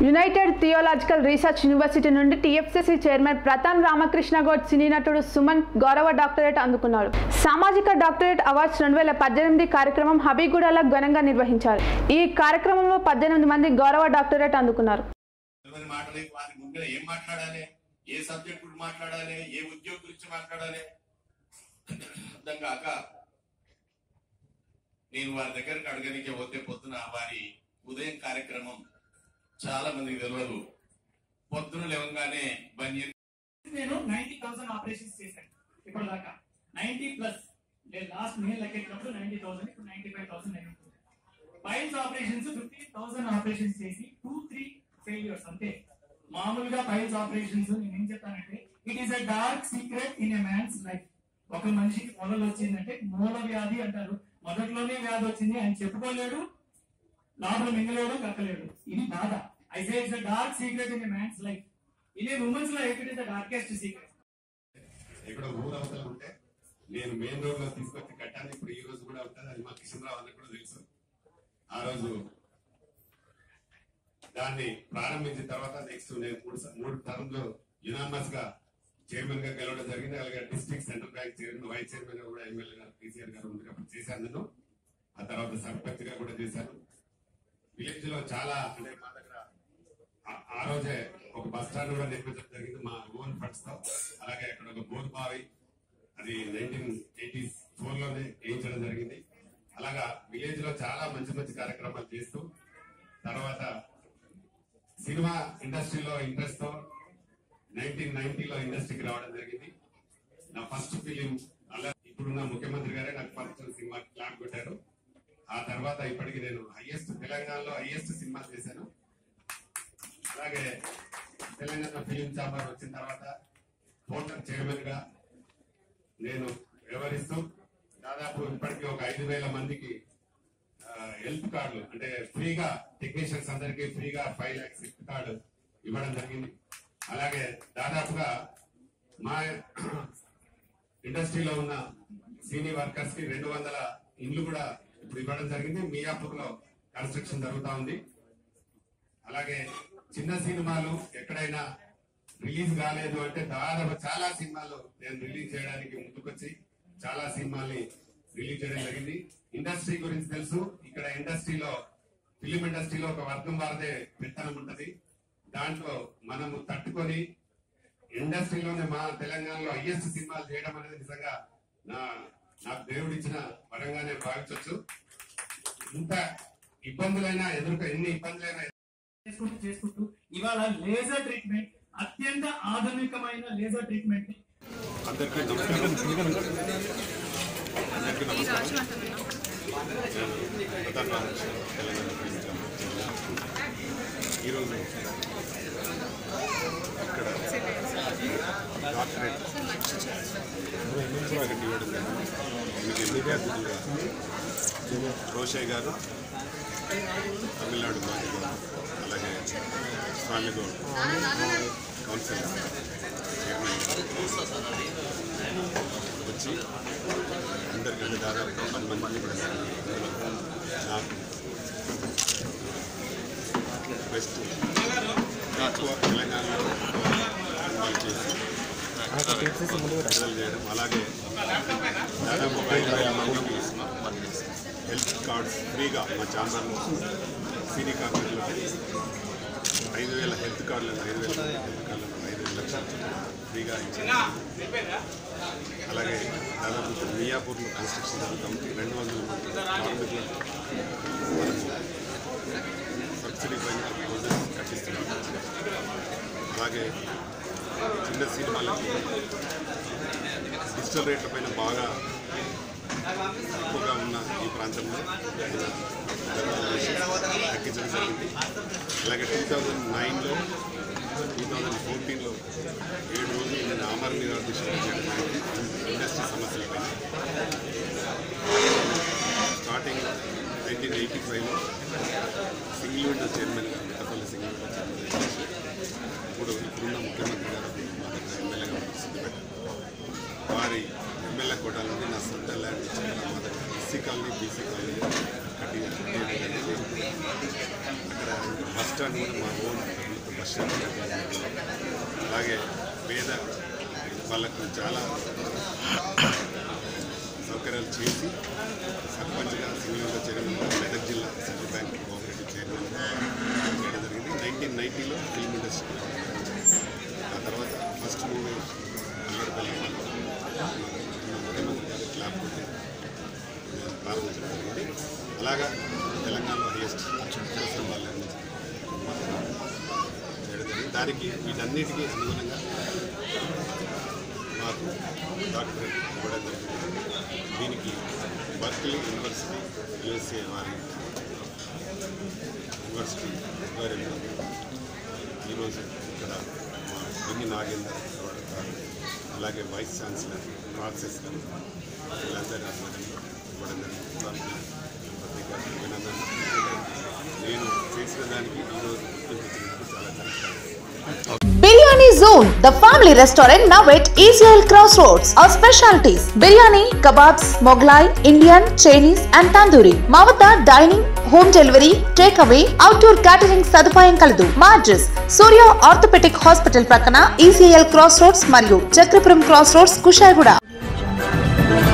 United theological research university నుండి TFCC chairman Prathan Ramakrishna Goud cine నటుడు సుమన్ గౌరవ డాక్టరేట్ అందుకున్నాడు సామాజిక డాక్టరేట్ అవార్డ్స్ రెండు వేల పద్దెనిమిది కార్యక్రమం హబీగూడలో ఘనంగా నిర్వహించారు ఈ కార్యక్రమంలో పద్దెనిమిది మంది గౌరవ డాక్టరేట్ అందుకున్నారు తెలియని మాటలే వారి ముందు ఏం మాట్లాడాలి ఏ సబ్జెక్ట్ గురించి మాట్లాడాలి ఏ ఉద్యోగం గురించి మాట్లాడాలి అర్థం కాక నేను వారి దగ్గరకు అడగనికే పోతే పొద్దున వారి ఉదయం కార్యక్రమం చాలా మందికి తెలియదు పొద్దున లేవగానే బండి నేను నైన్టీ థౌసండ్ ఆపరేషన్స్ చేశాను ఇప్పుడు దాకా నైన్టీ ప్లస్ నేను లాస్ట్ నేను లెక్కెట్టినప్పుడు నైన్టీ థౌసండ్ ఇప్పుడు నైన్టీ ఫైవ్ థౌసండ్ నేను piles operations fifteen thousand operations చేసి టూ త్రీ ఫెయిల్యూర్స్ అంతే మామూలుగా ఫైల్స్ ఆపరేషన్స్ నేను ఏం చెప్తానంటే it is a dark secret in a man's life ఒక మనిషికి మొదలు వచ్చిందంటే మూల వ్యాధి అంటారు మొదట్లోనే వ్యాధి వచ్చింది అని చెప్పుకోలేడు లోపల మింగలేడు కక్కలేడు ఇది బాధ I say it's dark secret in a man's life in a women's life it is the darkest secret ఇక్కడ ఊరు అవతల ఉంటే నేను మెయిన్ రోడ్ లో తీసుకొచ్చి కట్టాను ఇప్పుడు ఈ రోజు కూడా ఉంటుంది అది మా కిషన్ రావు అన్నకు కూడా తెలుసు ఆ రోజు దాన్ని ప్రారంభించిన తర్వాత నెక్స్ట్ నేను మూడు స- మూడు టర్మ్ లో యునామస్ గా చైర్మన్ గా గెలవడం జరిగింది అలాగే district central bank chairman vice chairman గా కూడా ఎమ్మెల్యే గారు కేసీఆర్ గారు ఉన్నప్పుడు చేశాను నేను ఆ తర్వాత సర్పంచ్ గా కూడా చేశాను విలేజ్ లో చాలా అంటే మా దగ్గర ఆ- ఆ రోజే ఒక బస్ స్టాండ్ కూడా నిర్మించడం జరిగింది మా ఓన్ ఫండ్స్ తో అలాగే అక్కడ ఒక బోర్ బావి అది నైన్టీన్ ఎయిటీ ఫోర్ లోనే వేయించడం జరిగింది అలాగా విలేజ్ లో చాలా మంచి మంచి కార్యక్రమాలు చేస్తూ తర్వాత సినిమా ఇండస్ట్రీలో ఇంట్రెస్ట్ తో నైన్టీన్ నైన్టీలో ఇండస్ట్రీకి రావడం జరిగింది నా ఫస్ట్ ఫిలిం అలా ఇప్పుడున్న ముఖ్యమంత్రి గారే నాకు ఫస్ట్ సినిమా క్లాప్ కొట్టారు ఆ తర్వాత ఇప్పటికి నేను హైయెస్ట్ తెలంగాణలో హైయెస్ట్ సినిమా చేశాను అలాగే తెలంగాణ ఫిలిం ఛాంబర్ వచ్చిన తర్వాత పోర్టల్ చైర్మన్ గా నేను వ్యవహరిస్తూ దాదాపు ఇప్పటికీ ఒక ఐదు వేల మందికి హెల్త్ కార్డులు అంటే ఫ్రీగా టెక్నీషియన్స్ అందరికీ ఫ్రీగా ఫైవ్ ల్యాక్స్ హెల్త్ కార్డు ఇవ్వడం జరిగింది అలాగే దాదాపుగా మా ఇండస్ట్రీలో ఉన్న సీనియర్ వర్కర్స్ కి రెండు వందల ఇండ్లు కూడా ఇప్పుడు ఇవ్వడం జరిగింది మియాపూర్ లో కన్స్ట్రక్షన్ జరుగుతా ఉంది అలాగే చిన్న సినిమాలు ఎక్కడైనా రిలీజ్ కాలేదు అంటే దాదాపు చాలా సినిమాలు నేను రిలీజ్ చేయడానికి ముందుకొచ్చి చాలా సినిమాల్ని రిలీజ్ చేయడం జరిగింది ఇండస్ట్రీ గురించి తెలుసు ఇక్కడ ఇండస్ట్రీలో ఫిలిం ఇండస్ట్రీలో ఒక వర్గం వారిదే పెత్తనం ఉంటది దాంట్లో మనము తట్టుకొని ఇండస్ట్రీలోనే మా తెలంగాణలో హైయెస్ట్ సినిమాలు చేయడం అనేది నిజంగా నా నాకు దేవుడిచ్చిన వరంగానే భావించవచ్చు ఇంత ఇబ్బందులైనా ఎదుర్కొ ఎన్ని ఇబ్బందులైనా చేసుకుంటూ చేసుకుంటూ ఇవాళ లేజర్ ట్రీట్మెంట్ అత్యంత ఆధునికమైన లేజర్ ట్రీట్మెంట్ ని అందరికీ నమస్కారం అందరికీ నమస్కారం నేను ప్రధాన రామకృష్ణ తెలంగాణ ఫిల్మ్ ఛాంబర్ ఈరోజు ఇక్కడ డాక్టరేట్ ఒకటి ఇవ్వడం జరిగింది. దీనికి మీడియా అతిథులుగా రోషయ్య గారు తమిళనాడు మాజీ గారు అలాగే స్వామి గౌడ్ కౌన్సిల్ చైర్మన్ గారు వచ్చి అందరికంటే దాదాపు పది మంది కూడా నాకు బెస్ట్ ఎక్కువ తెలంగాణలో సినిమాలు చేసి విడుదల చేయడం అలాగే దాదాపు ఒక ఐదు వేల మందికి హెల్త్ కార్డ్స్ ఫ్రీగా మా ఛాంబర్లో సినీ కార్మికులకు ఐదు వేల హెల్త్ కార్డులను ఐదు వేల హెల్త్ కార్డులను ఐదు వేల లక్షలు ఫ్రీగా ఇచ్చారు అలాగే దాదాపు ఇప్పుడు మియాపూర్లో కన్స్ట్రక్షన్ జరుగుతుంది రెండు వందల మంది కార్మికులకు సబ్సిడీ పైన హౌసెస్ కట్టిస్తున్నాం అలాగే చిన్న సినిమాలకి డిజిటల్ రేట్ల పైన బాగా ఎక్కువగా ఉన్న ఈ ప్రాంతంలో తగ్గించడం జరిగింది అలాగే టూ థౌజండ్ నైన్లో టూ థౌజండ్ ఫోర్టీన్లో ఏడు రోజులు నేను అమర్ నిరాదీక్ష చేయడం జరిగింది ఇండస్ట్రీ సమస్యలపై స్టార్టింగ్ నైన్టీన్ ఎయిటీ ఫైవ్లో single window chairman Mittapalli single window chairman చేసి ఇప్పుడు ఇప్పుడున్న ముఖ్యమంత్రి గారు మా దగ్గర ఎమ్మెల్యేగా సిద్ధిపేట వారి ఎమ్మెల్యే కోటాల నుండి నా సొంత ల్యాండ్ ఇచ్చిన మా దగ్గర ఎస్సీ కాలనీ బీసీ కాలనీ కట్టి కట్టి అక్కడ బస్ స్టాండ్ కూడా మా ఓన్ ప్రభుత్వ బస్ స్టాండ్ అలాగే పేద వాళ్ళకు చాలా సౌకర్యాలు చేసి సర్పంచ్గా సింగిల్గా చైర్మన్ మెదక్ జిల్లా సెంట్రల్ బ్యాంక్ కోఆపరేటివ్ చైర్మన్ చేయడం జరిగింది నైన్టీన్ నైన్టీలో ఫిల్మ్ ఇండస్ట్రీ ఆ తర్వాత ఫస్ట్ మూవీ అల్లరిపల్లి ముఖ్యమంత్రి గారు క్లాప్ కొట్టి ప్రారంభించడం జరిగింది అలాగా తెలంగాణలో హైయెస్ట్ అవసరం వాళ్ళు చేయడం జరిగింది దానికి వీటన్నిటికీ అనుగుణంగా మాకు డాక్టరేట్ ఇవ్వడం జరిగింది దీనికి బర్క్లీ యూనివర్సిటీ యుఎస్ఏ వారి యూనివర్సిటీ ఆధ్వర్యంలో ఈరోజు ఇక్కడ మా బిన్ని నాగేందర్ గౌడ్ గారు అలాగే వైస్ ఛాన్సలర్ ప్రాసెస్ గారు వీళ్ళందరి ఆధ్వర్యంలో ఇవ్వడం జరిగింది వారికి ప్రత్యేక అభినందనలు నేను చేసిన దానికి ఈరోజు గుర్తింపు చాలా correct biryani zone the family restaurant now at ECL cross roads our specialities biryani kebabs Mughlai Indian Chinese and tandoori మా వద్ద dining home delivery take away outdoor catering సదుపాయం కలదు మా అడ్రస్ సూర్య ఆర్థోపెటిక్ హాస్పిటల్ ప్రక్కన ఈసీఎల్ క్రాస్ రోడ్స్ మరియు చక్రపురం క్రాస్ రోడ్స్ కుషాయిగూడ